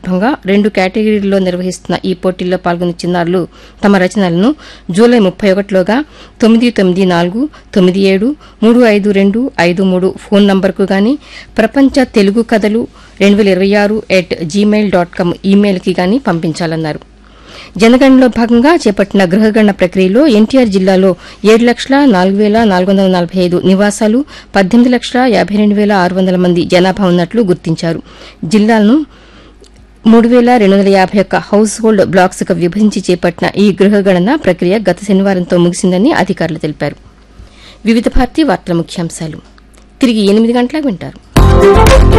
సందర్భంగా రెండు కేటగిరీల్లో నిర్వహిస్తున్న ఈ పోటీల్లో పాల్గొన్న చిన్నారులు తమ రచనలను జూలై ముప్పై ఒకటిలోగా తొమ్మిది తొమ్మిది నాలుగు తొమ్మిది ఏడు మూడు ఐదు రెండు ఐదు మూడు ఫోన్ నంబర్కు గాని ప్రపంచ తెలుగు కథలు రెండు వేల ఇరవై ఆరు ఎట్ జీమెయిల్ డాట్ కామ్ ఈమెయిల్కి గాని పంపించాలన్నారు జనగణనలో భాగంగా చేపట్టిన గృహగణన ప్రక్రియలో ఎన్టీఆర్ జిల్లాలో ఏడు లక్షల నాలుగు వేల నాలుగు వందల నలభై ఐదు నివాసాలు పద్దెనిమిది లక్షల యాభై రెండు వేల ఆరు వందల మంది జనాభా ఉన్నట్లు గుర్తించారు జిల్లాలను మూడు వేల రెండు వందల యాభై ఒక్క హౌస్ హోల్డ్ బ్లాక్స్ గా విభజించి చేపట్టిన ఈ గృహగణన ప్రక్రియ గత శనివారంతో ముగిసిందని అధికారులు తెలిపారు వివిధ భారతి వార్తల ముఖ్యాంశాలు తిరిగి ఎనిమిది గంటలకు వింటారు